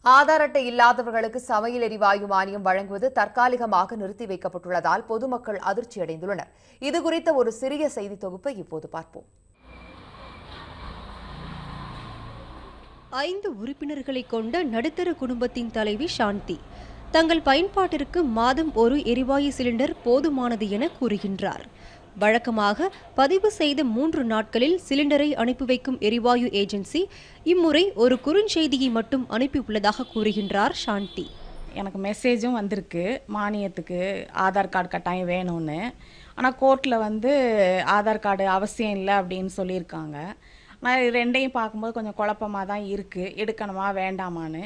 ஆதார் அட்டை இல்லாதவர்களுக்கு சமையல் எரிவாயு மானியம் வழங்குவது தற்காலிகமாக நிறுத்தி வைக்கப்பட்டுள்ளதால் பொதுமக்கள் அதிர்ச்சியடைந்துள்ளனர் இதுகுறித்த ஒரு சிறிய செய்தி தொகுப்பை இப்போது பார்ப்போம் ஐந்து உறுப்பினர்களை கொண்ட நடுத்தர குடும்பத்தின் தலைவி சாந்தி தங்கள் பயன்பாட்டிற்கு மாதம் ஒரு எரிவாயு சிலிண்டர் போதுமானது என கூறுகின்றார் வழக்கமாக பதிவு செய்த மூன்று நாட்களில் சிலிண்டரை அனுப்பி வைக்கும் எரிவாயு ஏஜென்சி இம்முறை ஒரு குறுஞ்செய்தியை மட்டும் அனுப்பியுள்ளதாக கூறுகின்றார் சாந்தி எனக்கு மெசேஜும் வந்திருக்கு மானியத்துக்கு ஆதார் கார்டு கட்டாயம் வேணும்னு ஆனால் கோர்ட்டில் வந்து ஆதார் கார்டு அவசியம் இல்லை அப்படின்னு சொல்லியிருக்காங்க ஆனால் இது ரெண்டையும் பார்க்கும்போது கொஞ்சம் குழப்பமாக தான் இருக்குது எடுக்கணுமா வேண்டாமான்னு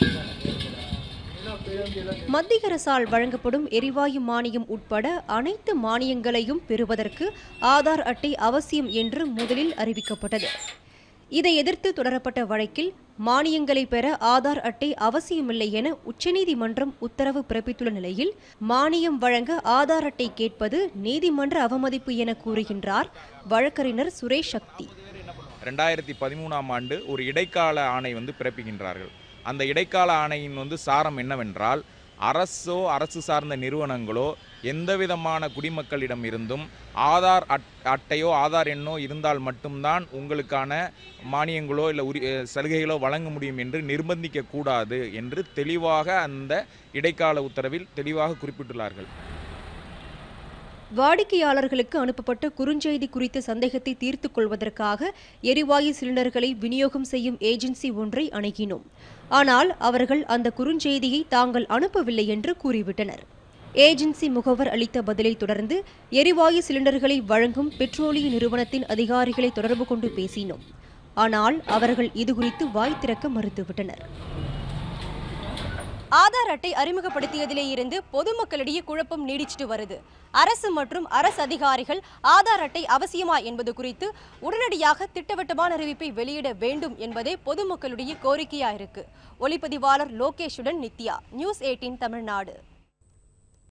மத்திய அரசால் வழங்கப்படும் எரிவாயு மானியம் உட்பட அனைத்து மானியங்களையும் பெறுவதற்கு ஆதார் அட்டை அவசியம் என்று முதலில் அறிவிக்கப்பட்டது இதை எதிர்த்து தொடரப்பட்ட வழக்கில் மானியங்களை பெற ஆதார் அட்டை அவசியமில்லை என உச்சநீதிமன்றம் உத்தரவு பிறப்பித்துள்ள நிலையில் மானியம் வழங்க ஆதார் அட்டை கேட்பது நீதிமன்ற அவமதிப்பு என கூறுகின்றார் வழக்கறிஞர் சுரேஷ் சக்தி ரெண்டாயிரத்தி பதிமூணாம் ஆண்டு ஒரு இடைக்கால ஆணை வந்து பிறப்பிக்கின்றார்கள் அந்த இடைக்கால ஆணையின் வந்து சாரம் என்னவென்றால் அரசோ அரசு சார்ந்த நிறுவனங்களோ எந்த விதமான குடிமக்களிடம் இருந்தும் ஆதார் அட் அட்டையோ ஆதார் எண்ணோ இருந்தால் மட்டும்தான் உங்களுக்கான மானியங்களோ இல்லை உரி அஹ் சலுகைகளோ வழங்க முடியும் என்று நிர்பந்திக்க கூடாது என்று தெளிவாக அந்த இடைக்கால உத்தரவில் தெளிவாக குறிப்பிட்டுள்ளார்கள் வாடிக்கையாளர்களுக்கு அனுப்பப்பட்ட குறுஞ்செய்தி குறித்த சந்தேகத்தை தீர்த்துக் கொள்வதற்காக எரிவாயு சிலிண்டர்களை விநியோகம் செய்யும் ஏஜென்சி ஒன்றை அணுகினோம் ஆனால் அவர்கள் அந்த குறுஞ்செய்தியை தாங்கள் அனுப்பவில்லை என்று கூறிவிட்டனர் ஏஜென்சி முகவர் அளித்த பதிலை தொடர்ந்து எரிவாயு சிலிண்டர்களை வழங்கும் பெட்ரோலிய நிறுவனத்தின் அதிகாரிகளை தொடர்பு கொண்டு பேசினோம் ஆனால் அவர்கள் இதுகுறித்து வாய் திறக்க மறுத்துவிட்டனர் ஆதார் அட்டை அறிமுகப்படுத்தியதிலே இருந்து பொதுமக்களிடையே குழப்பம் நீடிச்சிட்டு வருது அரசு மற்றும் அரசு அதிகாரிகள் ஆதார் அட்டை அவசியமா என்பது குறித்து உடனடியாக திட்டவட்டமான அறிவிப்பை வெளியிட வேண்டும் என்பதே பொதுமக்களுடைய கோரிக்கையா இருக்கு ஒளிப்பதிவாளர் லோகேஷுடன் நித்யா நியூஸ் எயிட்டீன் தமிழ்நாடு